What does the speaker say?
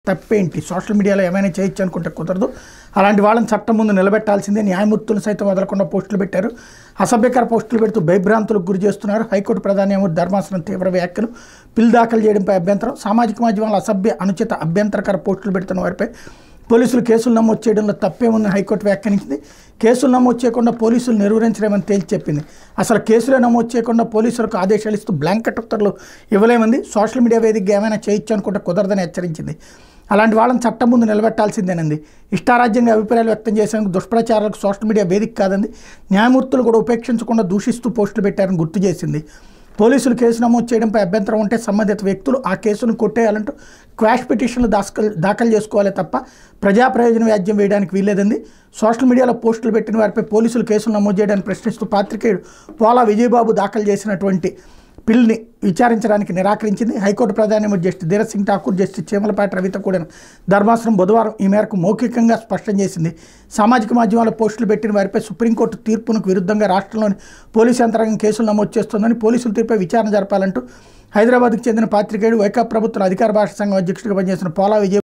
తప్పేంటి సోషల్ మీడియాలో ఏమైనా చేయొచ్చు అనుకుంటే కుదరదు అలాంటి వాళ్ళని చట్టం ముందు నిలబెట్టాల్సిందే న్యాయమూర్తులు సైతం వదలకుండా పోస్టులు పెట్టారు అసభ్యకర పోస్టులు పెడుతూ భయభ్రాంతులకు గురి చేస్తున్నారు హైకోర్టు ప్రధాన న్యాయమూర్తి ధర్మాసనం తీవ్ర వ్యాఖ్యలు బిల్ దాఖలు చేయడంపై అభ్యంతరం సామాజిక మాధ్యమాల అసభ్య అనుచిత అభ్యంతరకర పోస్టులు పెడుతున్న వారిపై పోలీసులు కేసులు నమోదు చేయడంలో తప్పేముందని హైకోర్టు వ్యాఖ్యానించింది కేసులు నమోదు చేయకుండా పోలీసులు నిర్వహించలేమని తేల్చి చెప్పింది అసలు కేసులే నమోదు చేయకుండా పోలీసులకు ఆదేశాలు ఇస్తూ బ్లాంకెట్ ఉత్తర్వులు ఇవ్వలేమంది సోషల్ మీడియా వేదికగా ఏమైనా చేయొచ్చు అనుకుంటే కుదరదని హెచ్చరించింది అలాంటి వాళ్ళని చట్టం ముందు నిలబెట్టాల్సిందేనంది ఇష్టారాజ్యంగా అభిప్రాయాలు వ్యక్తం చేసేందుకు దుష్ప్రచారాలకు సోషల్ మీడియా వేదిక కాదంది న్యాయమూర్తులు కూడా ఉపేక్షించకుండా దూషిస్తూ పోస్టులు పెట్టారని గుర్తు చేసింది పోలీసులు కేసు నమోదు చేయడంపై అభ్యంతరం ఉంటే సంబంధిత వ్యక్తులు ఆ కేసును కొట్టేయాలంటూ క్వాష్ పిటిషన్లు దాఖలు దాఖలు చేసుకోవాలి తప్ప ప్రజా ప్రయోజన వ్యాజ్యం వేయడానికి వీల్లేదంది సోషల్ మీడియాలో పోస్టులు పెట్టిన వారిపై పోలీసులు కేసులు నమోదు చేయడానికి ప్రశ్నిస్తూ పాత్రికేయుడు పోలా విజయబాబు దాఖలు చేసినటువంటి పిల్ని విచారించడానికి నిరాకరించింది హైకోర్టు ప్రధాన న్యాయమూర్తి జస్టిస్ ధీరజ్ సింగ్ ఠాకూర్ జస్టిస్ చీమలపాటి రవితో కూడిన ధర్మాసనం బుధవారం ఈ మేరకు మౌఖికంగా స్పష్టం చేసింది సామాజిక మాధ్యమాల్లో పోస్టులు పెట్టిన వారిపై సుప్రీంకోర్టు తీర్పునకు విరుద్ధంగా రాష్ట్రంలోని పోలీసు యంత్రాంగం కేసులు నమోదు చేస్తోందని పోలీసుల తీర్పై విచారణ జరపాలంటూ హైదరాబాద్కు చెందిన పాత్రికేయుడు వైకాప్ ప్రభుత్వ అధికార భాష సంఘం అధ్యక్షుడిగా పనిచేసిన పోలా విజయ్